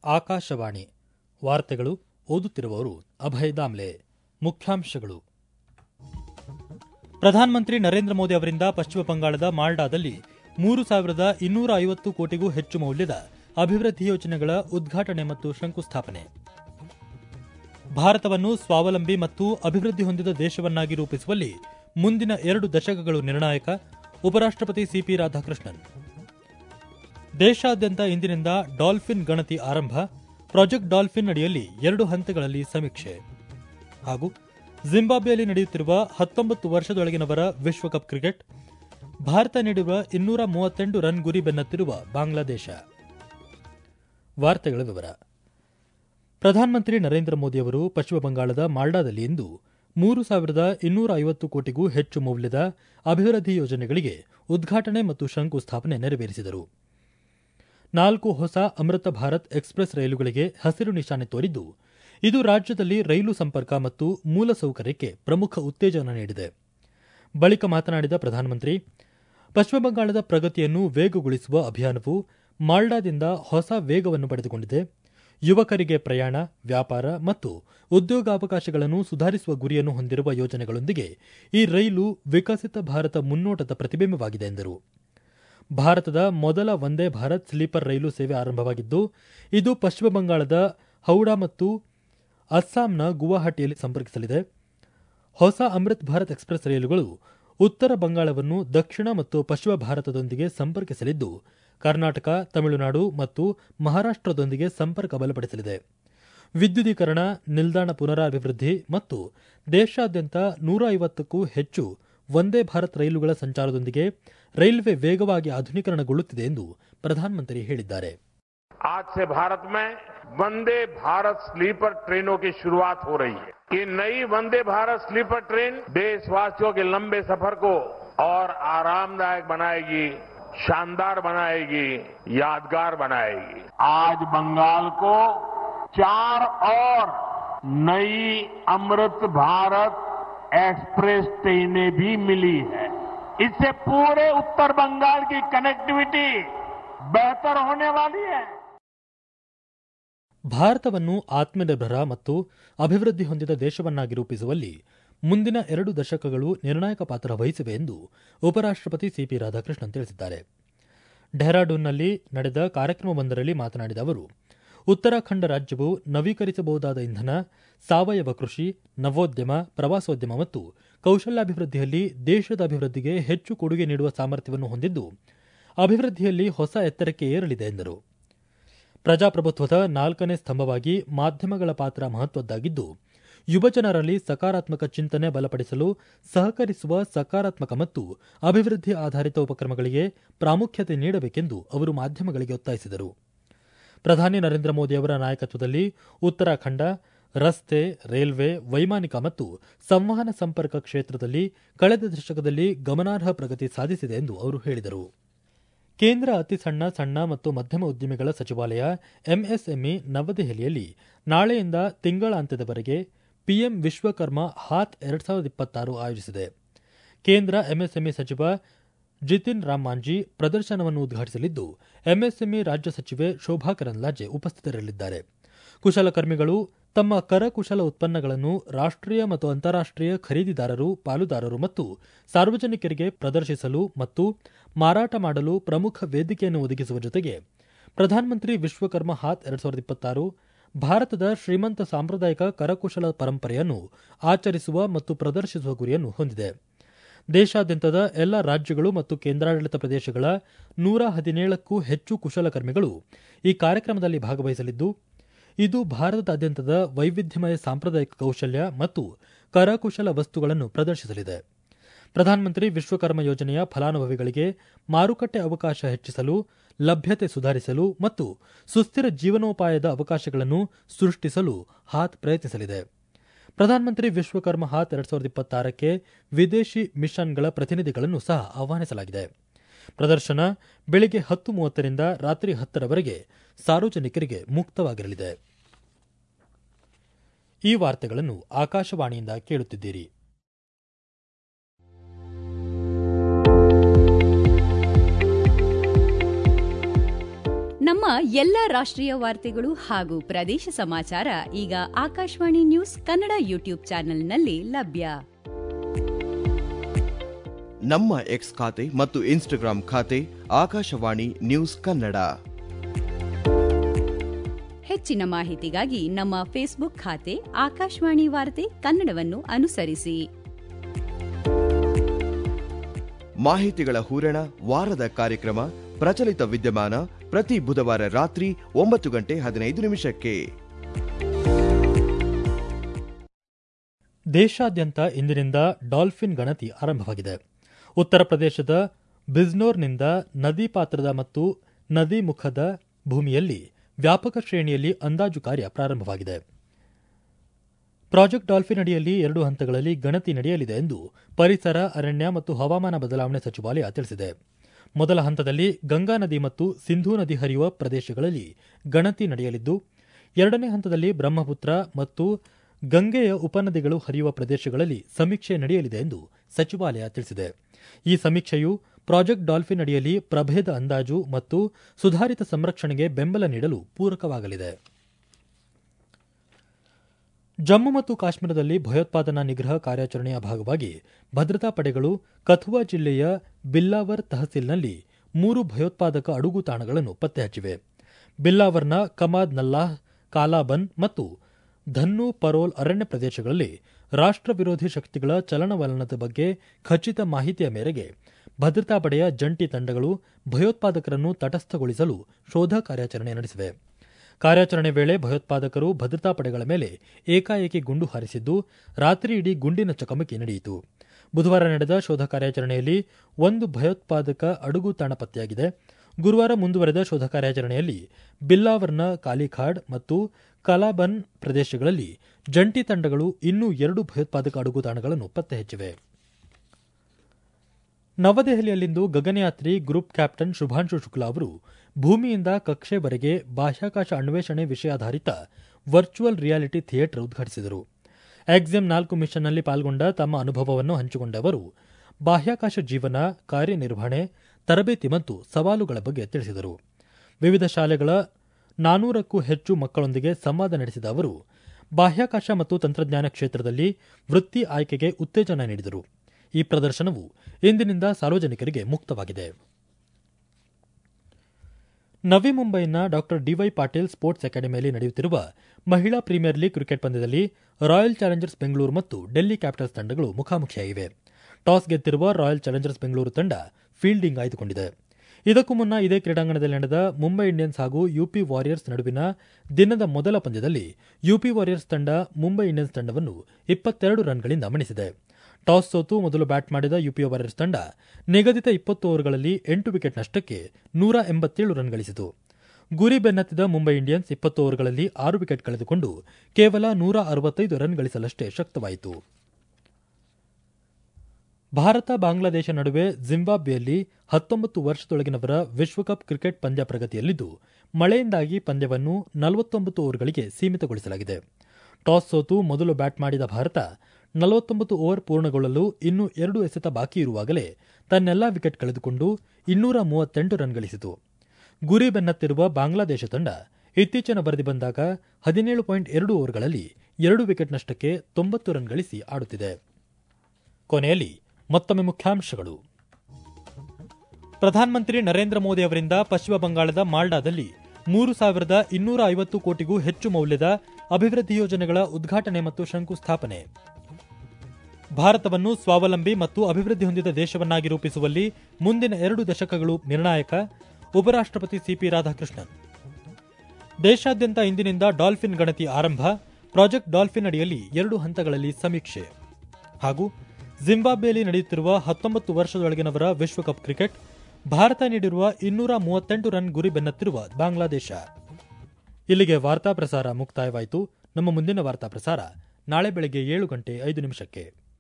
ಆಕಾಶವಾಣಿ ವಾರ್ತೆಗಳು ಓದುತ್ತಿರುವವರು ಅಭಯ್ ದಾಮ್ಲೆ ಮುಖ್ಯಾಂಶಗಳು ಪ್ರಧಾನಮಂತ್ರಿ ನರೇಂದ್ರ ಮೋದಿ ಅವರಿಂದ ಪಶ್ಚಿಮ ಬಂಗಾಳದ ಮಾಲ್ಡಾದಲ್ಲಿ ಮೂರು ಸಾವಿರದ ಇನ್ನೂರ ಐವತ್ತು ಕೋಟಿಗೂ ಹೆಚ್ಚು ಮೌಲ್ಯದ ಅಭಿವೃದ್ಧಿ ಯೋಜನೆಗಳ ಉದ್ಘಾಟನೆ ಮತ್ತು ಶಂಕುಸ್ಥಾಪನೆ ಭಾರತವನ್ನು ಸ್ವಾವಲಂಬಿ ಮತ್ತು ಅಭಿವೃದ್ಧಿ ಹೊಂದಿದ ದೇಶವನ್ನಾಗಿ ರೂಪಿಸುವಲ್ಲಿ ಮುಂದಿನ ಎರಡು ದಶಕಗಳು ನಿರ್ಣಾಯಕ ಉಪರಾಷ್ಟಪತಿ ಸಿಪಿ ರಾಧಾಕೃಷ್ಣನ್ ದೇಶಾದ್ಯಂತ ಇಂದಿನಿಂದ ಡಾಲ್ಫಿನ್ ಗಣತಿ ಆರಂಭ ಪ್ರಾಜೆಕ್ಟ್ ಡಾಲ್ಫಿನ್ ಅಡಿಯಲ್ಲಿ ಎರಡು ಹಂತಗಳಲ್ಲಿ ಸಮೀಕ್ಷೆ ಹಾಗೂ ಜಿಂಬಾಬ್ವೆಯಲ್ಲಿ ನಡೆಯುತ್ತಿರುವ ಹತ್ತೊಂಬತ್ತು ವರ್ಷದೊಳಗಿನವರ ವಿಶ್ವಕಪ್ ಕ್ರಿಕೆಟ್ ಭಾರತ ನೀಡಿರುವ ಇನ್ನೂರ ಮೂವತ್ತೆಂಟು ರನ್ ಗುರಿ ಬೆನ್ನತ್ತಿರುವ ಬಾಂಗ್ಲಾದೇಶ ವಾರ್ತೆಗಳ ವಿವರ ಪ್ರಧಾನಮಂತ್ರಿ ನರೇಂದ್ರ ಮೋದಿ ಅವರು ಪಶ್ಚಿಮ ಬಂಗಾಳದ ಮಾಲ್ಡಾದಲ್ಲಿ ಇಂದು ಮೂರು ಸಾವಿರದ ಇನ್ನೂರ ಐವತ್ತು ಕೋಟಿಗೂ ಹೆಚ್ಚು ಮೌಲ್ಯದ ಅಭಿವೃದ್ಧಿ ಯೋಜನೆಗಳಿಗೆ ಉದ್ಘಾಟನೆ ಮತ್ತು ಶಂಕುಸ್ಥಾಪನೆ ನೆರವೇರಿಸಿದರು ನಾಲ್ಕು ಹೊಸ ಅಮೃತ ಭಾರತ್ ಎಕ್ಸ್ಪ್ರೆಸ್ ರೈಲುಗಳಿಗೆ ಹಸಿರು ನಿಶಾನೆ ತೋರಿದ್ದು ಇದು ರಾಜ್ಯದಲ್ಲಿ ರೈಲು ಸಂಪರ್ಕ ಮತ್ತು ಮೂಲಸೌಕರ್ಯಕ್ಕೆ ಪ್ರಮುಖ ಉತ್ತೇಜನ ನೀಡಿದೆ ಬಳಿಕ ಮಾತನಾಡಿದ ಪ್ರಧಾನಮಂತ್ರಿ ಪಶ್ಚಿಮ ಬಂಗಾಳದ ಪ್ರಗತಿಯನ್ನು ವೇಗಗೊಳಿಸುವ ಅಭಿಯಾನವು ಮಾಲ್ಡಾದಿಂದ ಹೊಸ ವೇಗವನ್ನು ಪಡೆದುಕೊಂಡಿದೆ ಯುವಕರಿಗೆ ಪ್ರಯಾಣ ವ್ಯಾಪಾರ ಮತ್ತು ಉದ್ಯೋಗಾವಕಾಶಗಳನ್ನು ಸುಧಾರಿಸುವ ಗುರಿಯನ್ನು ಹೊಂದಿರುವ ಯೋಜನೆಗಳೊಂದಿಗೆ ಈ ರೈಲು ವಿಕಸಿತ ಭಾರತ ಮುನ್ನೋಟದ ಪ್ರತಿಬಿಂಬವಾಗಿದೆ ಎಂದರು ಭಾರತದ ಮೊದಲ ವಂದೇ ಭಾರತ್ ಸ್ಲೀಪರ್ ರೈಲು ಸೇವೆ ಆರಂಭವಾಗಿದ್ದು ಇದು ಪಶ್ಚಿಮ ಬಂಗಾಳದ ಹೌಡಾ ಮತ್ತು ಅಸ್ಸಾಂನ ಗುವಾಹಟಿಯಲ್ಲಿ ಸಂಪರ್ಕಿಸಲಿದೆ ಹೊಸ ಅಮೃತ್ ಭಾರತ್ ಎಕ್ಸ್ಪ್ರೆಸ್ ರೈಲುಗಳು ಉತ್ತರ ಬಂಗಾಳವನ್ನು ದಕ್ಷಿಣ ಮತ್ತು ಪಶ್ಚಿಮ ಭಾರತದೊಂದಿಗೆ ಸಂಪರ್ಕಿಸಲಿದ್ದು ಕರ್ನಾಟಕ ತಮಿಳುನಾಡು ಮತ್ತು ಮಹಾರಾಷ್ಟದೊಂದಿಗೆ ಸಂಪರ್ಕ ಬಲಪಡಿಸಲಿದೆ ವಿದ್ಯುದೀಕರಣ ನಿಲ್ದಾಣ ಪುನರಾಭಿವೃದ್ಧಿ ಮತ್ತು ದೇಶಾದ್ಯಂತ ನೂರ ಐವತ್ತಕ್ಕೂ ಹೆಚ್ಚು ವಂದೇ ಭಾರತ್ ರೈಲುಗಳ ಸಂಚಾರದೊಂದಿಗೆ ರೈಲ್ವೆ ವೇಗವಾಗಿ ಆಧುನೀಕರಣಗೊಳ್ಳುತ್ತಿದೆ ಎಂದು ಪ್ರಧಾನಮಂತ್ರಿ ಹೇಳಿದ್ದಾರೆ आज से भारत में वंदे भारत स्लीपर ट्रेनों की शुरुआत हो रही है ये नई वंदे भारत स्लीपर ट्रेन देशवासियों के लंबे सफर को और आरामदायक बनाएगी शानदार बनाएगी यादगार बनाएगी आज बंगाल को चार और नई अमृत भारत एक्सप्रेस ट्रेनें भी मिली है इससे पूरे उत्तर बंगाल की कनेक्टिविटी बेहतर होने वाली है ಭಾರತವನ್ನು ಆತ್ಮನಿರ್ಭರ ಮತ್ತು ಅಭಿವೃದ್ಧಿ ಹೊಂದಿದ ದೇಶವನ್ನಾಗಿ ರೂಪಿಸುವಲ್ಲಿ ಮುಂದಿನ ಎರಡು ದಶಕಗಳು ನಿರ್ಣಾಯಕ ಪಾತ್ರ ವಹಿಸಿವೆ ಎಂದು ಉಪರಾಷ್ಟಪತಿ ಸಿಪಿ ರಾಧಾಕೃಷ್ಣನ್ ತಿಳಿಸಿದ್ದಾರೆ ಡೆಹ್ರಾಡೂನ್ನಲ್ಲಿ ನಡೆದ ಕಾರ್ಯಕ್ರಮವೊಂದರಲ್ಲಿ ಮಾತನಾಡಿದ ಅವರು ಉತ್ತರಾಖಂಡ ರಾಜ್ಯವು ನವೀಕರಿಸಬಹುದಾದ ಇಂಧನ ಸಾವಯವ ಕೃಷಿ ನವೋದ್ಯಮ ಪ್ರವಾಸೋದ್ಯಮ ಮತ್ತು ಕೌಶಲ್ಯಾಭಿವೃದ್ಧಿಯಲ್ಲಿ ದೇಶದ ಅಭಿವೃದ್ಧಿಗೆ ಹೆಚ್ಚು ಕೊಡುಗೆ ನೀಡುವ ಸಾಮರ್ಥ್ಯವನ್ನು ಹೊಂದಿದ್ದು ಅಭಿವೃದ್ಧಿಯಲ್ಲಿ ಹೊಸ ಎತ್ತರಕ್ಕೆ ಏರಲಿದೆ ಎಂದರು ಪ್ರಜಾಪ್ರಭುತ್ವದ ನಾಲ್ಕನೇ ಸ್ತಂಭವಾಗಿ ಮಾಧ್ಯಮಗಳ ಪಾತ್ರ ಮಹತ್ವದ್ದಾಗಿದ್ದು ಯುವಜನರಲ್ಲಿ ಸಕಾರಾತ್ಮಕ ಚಿಂತನೆ ಬಲಪಡಿಸಲು ಸಹಕರಿಸುವ ಸಕಾರಾತ್ಮಕ ಮತ್ತು ಅಭಿವೃದ್ಧಿ ಆಧಾರಿತ ಉಪಕ್ರಮಗಳಿಗೆ ಪ್ರಾಮುಖ್ಯತೆ ನೀಡಬೇಕೆಂದು ಅವರು ಮಾಧ್ಯಮಗಳಿಗೆ ಒತ್ತಾಯಿಸಿದರು ಪ್ರಧಾನಿ ನರೇಂದ್ರ ಮೋದಿ ಅವರ ನಾಯಕತ್ವದಲ್ಲಿ ಉತ್ತರಾಖಂಡ ರಸ್ತೆ ರೈಲ್ವೆ ವೈಮಾನಿಕ ಮತ್ತು ಸಂವಹನ ಸಂಪರ್ಕ ಕ್ಷೇತ್ರದಲ್ಲಿ ಕಳೆದ ದಶಕದಲ್ಲಿ ಗಮನಾರ್ಹ ಪ್ರಗತಿ ಸಾಧಿಸಿದೆ ಎಂದು ಅವರು ಹೇಳಿದರು ಕೇಂದ್ರ ಅತಿ ಸಣ್ಣ ಸಣ್ಣ ಮತ್ತು ಮಧ್ಯಮ ಉದ್ದಿಮೆಗಳ ಸಚಿವಾಲಯ ಎಂಎಸ್ಎಂಇ ನವದೆಹಲಿಯಲ್ಲಿ ನಾಳೆಯಿಂದ ತಿಂಗಳಾಂತ್ಯದವರೆಗೆ ಪಿಎಂ ವಿಶ್ವಕರ್ಮ ಹಾತ್ ಎರಡ್ ಸಾವಿರದ ಇಪ್ಪತ್ತಾರು ಆಯೋಜಿಸಿದೆ ಕೇಂದ್ರ ಎಂಎಸ್ಎಂಇ ಸಚಿವ ಜಿತಿನ್ ರಾಮ್ ಮಾಂಜಿ ಪ್ರದರ್ಶನವನ್ನು ಉದ್ಘಾಟಿಸಲಿದ್ದು ಎಂಎಸ್ಎಂಇ ರಾಜ್ಯ ಸಚಿವೆ ಶೋಭಾ ಕರಂದ್ಲಾಜೆ ಉಪಸ್ಥಿತರಿರಲಿದ್ದಾರೆ ಕುಶಲಕರ್ಮಿಗಳು ತಮ್ಮ ಕರಕುಶಲ ಉತ್ಪನ್ನಗಳನ್ನು ರಾಷ್ಟೀಯ ಮತ್ತು ಅಂತಾರಾಷ್ಟೀಯ ಖರೀದಿದಾರರು ಪಾಲುದಾರರು ಮತ್ತು ಸಾರ್ವಜನಿಕರಿಗೆ ಪ್ರದರ್ಶಿಸಲು ಮತ್ತು ಮಾರಾಟ ಮಾಡಲು ಪ್ರಮುಖ ವೇದಿಕೆಯನ್ನು ಒದಗಿಸುವ ಜೊತೆಗೆ ಪ್ರಧಾನಮಂತ್ರಿ ವಿಶ್ವಕರ್ಮ ಹಾತ್ ಎರಡ್ ಸಾವಿರದ ಇಪ್ಪತ್ತಾರು ಭಾರತದ ಶ್ರೀಮಂತ ಸಾಂಪ್ರದಾಯಿಕ ಕರಕುಶಲ ಪರಂಪರೆಯನ್ನು ಆಚರಿಸುವ ಮತ್ತು ಪ್ರದರ್ಶಿಸುವ ಗುರಿಯನ್ನು ಹೊಂದಿದೆ ದೇಶಾದ್ಯಂತದ ಎಲ್ಲ ರಾಜ್ಯಗಳು ಮತ್ತು ಕೇಂದ್ರಾಡಳಿತ ಪ್ರದೇಶಗಳ ನೂರ ಹದಿನೇಳಕ್ಕೂ ಹೆಚ್ಚು ಕುಶಲಕರ್ಮಿಗಳು ಈ ಕಾರ್ಯಕ್ರಮದಲ್ಲಿ ಭಾಗವಹಿಸಲಿದ್ದು ಇದು ಭಾರತದಾದ್ಯಂತದ ವೈವಿಧ್ಯಮಯ ಸಾಂಪ್ರದಾಯಿಕ ಕೌಶಲ್ಯ ಮತ್ತು ಕರಕುಶಲ ವಸ್ತುಗಳನ್ನು ಪ್ರದರ್ಶಿಸಲಿದೆ ಪ್ರಧಾನಮಂತ್ರಿ ವಿಶ್ವಕರ್ಮ ಯೋಜನೆಯ ಫಲಾನುಭವಿಗಳಿಗೆ ಮಾರುಕಟ್ಟೆ ಅವಕಾಶ ಹೆಚ್ಚಿಸಲು ಲಭ್ಯತೆ ಸುಧಾರಿಸಲು ಮತ್ತು ಸುಸ್ಥಿರ ಜೀವನೋಪಾಯದ ಅವಕಾಶಗಳನ್ನು ಸೃಷ್ಟಿಸಲು ಹಾತ್ ಪ್ರಯತ್ನಿಸಲಿದೆ ಪ್ರಧಾನಮಂತ್ರಿ ವಿಶ್ವಕರ್ಮ ಹಾತ್ ಎರಡ್ ಸಾವಿರದ ಇಪ್ಪತ್ತಾರಕ್ಕೆ ವಿದೇಶಿ ಮಿಷನ್ಗಳ ಪ್ರತಿನಿಧಿಗಳನ್ನು ಸಹ ಆಹ್ವಾನಿಸಲಾಗಿದೆ ಪ್ರದರ್ಶನ ಬೆಳಗ್ಗೆ ಹತ್ತು ಮೂವತ್ತರಿಂದ ರಾತ್ರಿ ಹತ್ತರವರೆಗೆ ಸಾರ್ವಜನಿಕರಿಗೆ ಮುಕ್ತವಾಗಿರಲಿದೆ ಈ ವಾರ್ತೆಗಳನ್ನು ಆಕಾಶವಾಣಿಯಿಂದ ಕೇಳುತ್ತಿದ್ದೀರಿ ನಮ್ಮ ಎಲ್ಲ ರಾಷ್ಟ್ರೀಯ ವಾರ್ತೆಗಳು ಹಾಗೂ ಪ್ರದೇಶ ಸಮಾಚಾರ ಈಗ ಆಕಾಶವಾಣಿ ನ್ಯೂಸ್ ಕನ್ನಡ ಯೂಟ್ಯೂಬ್ ಚಾನೆಲ್ನಲ್ಲಿ ಲಭ್ಯ ನಮ್ಮ ಎಕ್ಸ್ ಖಾತೆ ಮತ್ತು ಇನ್ಸ್ಟಾಗ್ರಾಂ ಖಾತೆ ಆಕಾಶವಾಣಿ ನ್ಯೂಸ್ ಕನ್ನಡ ಹೆಚ್ಚಿನ ಮಾಹಿತಿಗಾಗಿ ನಮ್ಮ ಫೇಸ್ಬುಕ್ ಖಾತೆ ಆಕಾಶವಾಣಿ ವಾರ್ತೆ ಕನ್ನಡವನ್ನು ಅನುಸರಿಸಿ ಮಾಹಿತಿಗಳ ಹೂರಣ ವಾರದ ಕಾರ್ಯಕ್ರಮ ಪ್ರಚಲಿತ ವಿದ್ಯಮಾನ ಪ್ರತಿ ಬುಧವಾರ ರಾತ್ರಿ ಒಂಬತ್ತು ಗಂಟೆ ಹದಿನೈದು ನಿಮಿಷಕ್ಕೆ ದೇಶಾದ್ಯಂತ ಇಂದಿನಿಂದ ಡಾಲ್ಫಿನ್ ಗಣತಿ ಆರಂಭವಾಗಿದೆ ಉತ್ತರ ಪ್ರದೇಶದ ಬಿಜ್ನೋರ್ನಿಂದ ನದಿ ಪಾತ್ರದ ಮತ್ತು ನದಿ ಮುಖದ ಭೂಮಿಯಲ್ಲಿ ವ್ಯಾಪಕ ಶ್ರೇಣಿಯಲ್ಲಿ ಅಂದಾಜು ಕಾರ್ಯ ಪ್ರಾರಂಭವಾಗಿದೆ ಪ್ರಾಜೆಕ್ಟ್ ಡಾಲ್ಫಿನ್ ಅಡಿಯಲ್ಲಿ ಎರಡು ಹಂತಗಳಲ್ಲಿ ಗಣತಿ ನಡೆಯಲಿದೆ ಎಂದು ಪರಿಸರ ಅರಣ್ಯ ಮತ್ತು ಹವಾಮಾನ ಬದಲಾವಣೆ ಸಚಿವಾಲಯ ತಿಳಿಸಿದೆ ಮೊದಲ ಹಂತದಲ್ಲಿ ಗಂಗಾ ನದಿ ಮತ್ತು ಸಿಂಧೂ ನದಿ ಹರಿಯುವ ಪ್ರದೇಶಗಳಲ್ಲಿ ಗಣತಿ ನಡೆಯಲಿದ್ದು ಎರಡನೇ ಹಂತದಲ್ಲಿ ಬ್ರಹ್ಮಪುತ್ರ ಮತ್ತು ಗಂಗೆಯ ಉಪನದಿಗಳು ಹರಿಯುವ ಪ್ರದೇಶಗಳಲ್ಲಿ ಸಮೀಕ್ಷೆ ನಡೆಯಲಿದೆ ಎಂದು ಸಚಿವಾಲಯ ತಿಳಿಸಿದೆ ಈ ಸಮೀಕ್ಷೆಯು ಪ್ರಾಜೆಕ್ಟ್ ಡಾಲ್ಫಿನ್ ಅಡಿಯಲ್ಲಿ ಪ್ರಭೇದ ಅಂದಾಜು ಮತ್ತು ಸುಧಾರಿತ ಸಂರಕ್ಷಣೆಗೆ ಬೆಂಬಲ ನೀಡಲು ಪೂರಕವಾಗಲಿದೆ ಜಮ್ಮು ಮತ್ತು ಕಾಶ್ಮೀರದಲ್ಲಿ ಭಯೋತ್ಪಾದನಾ ನಿಗ್ರಹ ಕಾರ್ಯಾಚರಣೆಯ ಭಾಗವಾಗಿ ಭದ್ರತಾ ಪಡೆಗಳು ಕಥುವಾ ಜಿಲ್ಲೆಯ ಬಿಲ್ಲಾವರ್ ತಹಸೀಲ್ನಲ್ಲಿ ಮೂರು ಭಯೋತ್ಪಾದಕ ಅಡುಗು ತಾಣಗಳನ್ನು ಪತ್ತೆ ಹಚ್ಚಿವೆ ಬಿಲ್ಲಾವರ್ನ ಕಮಾದ್ ನಲ್ಲಾಹ್ ಕಾಲಾಬನ್ ಮತ್ತು ಧನ್ನು ಪರೋಲ್ ಅರಣ್ಯ ಪ್ರದೇಶಗಳಲ್ಲಿ ರಾಷ್ಟ್ರ ವಿರೋಧಿ ಶಕ್ತಿಗಳ ಚಲನವಲನದ ಬಗ್ಗೆ ಖಚಿತ ಮಾಹಿತಿಯ ಮೇರೆಗೆ ಭದ್ರತಾ ಪಡೆಯ ಜಂಟಿ ತಂಡಗಳು ಭಯೋತ್ಪಾದಕರನ್ನು ತಟಸ್ಥಗೊಳಿಸಲು ಶೋಧ ಕಾರ್ಯಾಚರಣೆ ನಡೆಸಿವೆ ಕಾರ್ಯಾಚರಣೆ ವೇಳೆ ಭಯೋತ್ಪಾದಕರು ಭದ್ರತಾ ಪಡೆಗಳ ಮೇಲೆ ಏಕಾಏಕಿ ಗುಂಡು ಹಾರಿಸಿದ್ದು ರಾತ್ರಿ ಇಡೀ ಗುಂಡಿನ ಚಕಮಕಿ ನಡೆಯಿತು ಬುಧವಾರ ನಡೆದ ಶೋಧ ಕಾರ್ಯಾಚರಣೆಯಲ್ಲಿ ಒಂದು ಭಯೋತ್ಪಾದಕ ಅಡುಗು ತಾಣ ಪತ್ತೆಯಾಗಿದೆ ಗುರುವಾರ ಮುಂದುವರೆದ ಶೋಧ ಕಾರ್ಯಾಚರಣೆಯಲ್ಲಿ ಬಿಲ್ಲಾವರ್ನ ಕಾಲಿಖಾಡ್ ಮತ್ತು ಕಲಾಬನ್ ಪ್ರದೇಶಗಳಲ್ಲಿ ಜಂಟಿ ತಂಡಗಳು ಇನ್ನೂ ಎರಡು ಭಯೋತ್ಪಾದಕ ಅಡುಗು ತಾಣಗಳನ್ನು ಪತ್ತೆ ಹಚ್ಚಿವೆ ನವದೆಹಲಿಯಲ್ಲಿಂದು ಗಗನಯಾತ್ರಿ ಗ್ರೂಪ್ ಕ್ಯಾಪ್ಟನ್ ಶುಭಾಂಶು ಶುಕ್ಲಾ ಅವರು ಭೂಮಿಯಿಂದ ಕಕ್ಷೆವರೆಗೆ ಬಾಹ್ಯಾಕಾಶ ಅನ್ವೇಷಣೆ ವಿಷಯಾಧಾರಿತ ವರ್ಚುವಲ್ ರಿಯಾಲಿಟಿ ಥಿಯೇಟರ್ ಉದ್ಘಾಟಿಸಿದರು ಎಕ್ಸಿಮ್ ನಾಲ್ಕು ಮಿಷನ್ನಲ್ಲಿ ಪಾಲ್ಗೊಂಡ ತಮ್ಮ ಅನುಭವವನ್ನು ಹಂಚಿಕೊಂಡ ಅವರು ಬಾಹ್ಯಾಕಾಶ ಜೀವನ ಕಾರ್ಯನಿರ್ವಹಣೆ ತರಬೇತಿ ಮತ್ತು ಸವಾಲುಗಳ ಬಗ್ಗೆ ತಿಳಿಸಿದರು ವಿವಿಧ ಶಾಲೆಗಳ ನಾನೂರಕ್ಕೂ ಹೆಚ್ಚು ಮಕ್ಕಳೊಂದಿಗೆ ಸಂವಾದ ನಡೆಸಿದ ಅವರು ಬಾಹ್ಯಾಕಾಶ ಮತ್ತು ತಂತ್ರಜ್ಞಾನ ಕ್ಷೇತ್ರದಲ್ಲಿ ವೃತ್ತಿ ಆಯ್ಕೆಗೆ ಉತ್ತೇಜನ ನೀಡಿದರು ಈ ಪ್ರದರ್ಶನವು ಇಂದಿನಿಂದ ಸಾರ್ವಜನಿಕರಿಗೆ ಮುಕ್ತವಾಗಿದೆ ನವಿ ಮುಂಬೈನ ಡಾಕ್ಟರ್ ಡಿವೈ ಪಾಟೀಲ್ ಸ್ಪೋರ್ಟ್ಸ್ ಅಕಾಡೆಮಿಯಲ್ಲಿ ನಡೆಯುತ್ತಿರುವ ಮಹಿಳಾ ಪ್ರೀಮಿಯರ್ ಲೀಗ್ ಕ್ರಿಕೆಟ್ ಪಂದ್ಯದಲ್ಲಿ ರಾಯಲ್ ಚಾಲೆಂಜರ್ಸ್ ಬೆಂಗಳೂರು ಮತ್ತು ಡೆಲ್ಲಿ ಕ್ಯಾಪಿಟಲ್ಸ್ ತಂಡಗಳು ಮುಖಾಮುಖಿಯಾಗಿವೆ ಟಾಸ್ ಗೆದ್ದಿರುವ ರಾಯಲ್ ಚಾಲೆಂಜರ್ಸ್ ಬೆಂಗಳೂರು ತಂಡ ಫೀಲ್ಡಿಂಗ್ ಆಯ್ದುಕೊಂಡಿದೆ ಇದಕ್ಕೂ ಮುನ್ನ ಇದೇ ಕ್ರೀಡಾಂಗಣದಲ್ಲಿ ನಡೆದ ಮುಂಬೈ ಇಂಡಿಯನ್ಸ್ ಹಾಗೂ ಯುಪಿ ವಾರಿಯರ್ಸ್ ನಡುವಿನ ದಿನದ ಮೊದಲ ಪಂದ್ಯದಲ್ಲಿ ಯುಪಿ ವಾರಿಯರ್ಸ್ ತಂಡ ಮುಂಬೈ ಇಂಡಿಯನ್ಸ್ ತಂಡವನ್ನು ಇಪ್ಪತ್ತೆರಡು ರನ್ಗಳಿಂದ ಮಣಿಸಿದೆ ಟಾಸ್ ಸೋತು ಮೊದಲು ಬ್ಯಾಟ್ ಮಾಡಿದ ಯುಪಿ ವಾರಿಯರ್ಸ್ ತಂಡ ನಿಗದಿತ ಇಪ್ಪತ್ತು ಓವರ್ಗಳಲ್ಲಿ ಎಂಟು ವಿಕೆಟ್ ನಷ್ಟಕ್ಕೆ ನೂರ ಎಂಬತ್ತೇಳು ರನ್ ಗಳಿಸಿತು ಗುರಿ ಬೆನ್ನತ್ತಿದ ಮುಂಬೈ ಇಂಡಿಯನ್ಸ್ ಇಪ್ಪತ್ತು ಓವರ್ಗಳಲ್ಲಿ ಆರು ವಿಕೆಟ್ ಕಳೆದುಕೊಂಡು ಕೇವಲ ನೂರ ಅರವತ್ತೈದು ರನ್ ಗಳಿಸಲಷ್ಟೇ ಶಕ್ತವಾಯಿತು ಭಾರತ ಬಾಂಗ್ಲಾದೇಶ ನಡುವೆ ಜಿಂಬಾಬ್ವೆಯಲ್ಲಿ ಹತ್ತೊಂಬತ್ತು ವರ್ಷದೊಳಗಿನವರ ವಿಶ್ವಕಪ್ ಕ್ರಿಕೆಟ್ ಪಂದ್ಯ ಪ್ರಗತಿಯಲ್ಲಿದ್ದು ಮಳೆಯಿಂದಾಗಿ ಪಂದ್ಯವನ್ನು ನಲವತ್ತೊಂಬತ್ತು ಓವರ್ಗಳಿಗೆ ಸೀಮಿತಗೊಳಿಸಲಾಗಿದೆ ಟಾಸ್ ಸೋತು ಮೊದಲು ಬ್ಯಾಟ್ ಮಾಡಿದ ಭಾರತ ನಲವತ್ತೊಂಬತ್ತು ಓವರ್ ಪೂರ್ಣಗೊಳ್ಳಲು ಇನ್ನೂ ಎರಡು ಎಸೆತ ಬಾಕಿ ಇರುವಾಗಲೇ ತನ್ನೆಲ್ಲಾ ವಿಕೆಟ್ ಕಳೆದುಕೊಂಡು ಇನ್ನೂರ ಮೂವತ್ತೆಂಟು ರನ್ ಗಳಿಸಿತು ಗುರಿ ಬೆನ್ನತ್ತಿರುವ ಬಾಂಗ್ಲಾದೇಶ ತಂಡ ಇತ್ತೀಚಿನ ವರದಿ ಬಂದಾಗ ಹದಿನೇಳು ಪಾಯಿಂಟ್ ಎರಡು ಓವರ್ಗಳಲ್ಲಿ ಎರಡು ವಿಕೆಟ್ ನಷ್ಟಕ್ಕೆ ತೊಂಬತ್ತು ರನ್ ಗಳಿಸಿ ಆಡುತ್ತಿದೆ ಕೊನೆಯಲ್ಲಿ ಮತ್ತೊಮ್ಮೆ ಮುಖ್ಯಾಂಶಗಳು ಪ್ರಧಾನಮಂತ್ರಿ ನರೇಂದ್ರ ಮೋದಿ ಅವರಿಂದ ಪಶ್ಚಿಮ ಬಂಗಾಳದ ಮಾಲ್ಡಾದಲ್ಲಿ ಮೂರು ಸಾವಿರದ ಇನ್ನೂರ ಐವತ್ತು ಕೋಟಿಗೂ ಹೆಚ್ಚು ಮೌಲ್ಯದ ಅಭಿವೃದ್ಧಿ ಯೋಜನೆಗಳ ಉದ್ಘಾಟನೆ ಮತ್ತು ಶಂಕುಸ್ಥಾಪನೆ ಭಾರತವನ್ನು ಸ್ವಾವಲಂಬಿ ಮತ್ತು ಅಭಿವೃದ್ಧಿ ಹೊಂದಿದ ದೇಶವನ್ನಾಗಿ ರೂಪಿಸುವಲ್ಲಿ ಮುಂದಿನ ಎರಡು ದಶಕಗಳು ನಿರ್ಣಾಯಕ ಉಪರಾಷ್ಟ್ರಪತಿ ಸಿಪಿ ರಾಧಾಕೃಷ್ಣನ್ ದೇಶಾದ್ಯಂತ ಇಂದಿನಿಂದ ಡಾಲ್ಫಿನ್ ಗಣತಿ ಆರಂಭ ಪ್ರಾಜೆಕ್ಟ್ ಡಾಲ್ಫಿನ್ ಅಡಿಯಲ್ಲಿ ಎರಡು ಹಂತಗಳಲ್ಲಿ ಸಮೀಕ್ಷೆ ಹಾಗೂ ಜಿಂಬಾಬ್ವೆಯಲ್ಲಿ ನಡೆಯುತ್ತಿರುವ ಹತ್ತೊಂಬತ್ತು ವರ್ಷದೊಳಗಿನವರ ವಿಶ್ವಕಪ್ ಕ್ರಿಕೆಟ್ ಭಾರತ ನೀಡಿರುವ ಇನ್ನೂರ ಮೂವತ್ತೆಂಟು ರನ್ ಗುರಿ ಬೆನ್ನತ್ತಿರುವ ಬಾಂಗ್ಲಾದೇಶ ಇಲ್ಲಿಗೆ ವಾರ್ತಾ ಪ್ರಸಾರ ಮುಕ್ತಾಯವಾಯಿತು ನಮ್ಮ ಮುಂದಿನ ವಾರ್ತಾ ಪ್ರಸಾರ ನಾಳೆ ಬೆಳಗ್ಗೆ ಏಳು ಗಂಟೆ ಐದು ನಿಮಿಷಕ್ಕೆ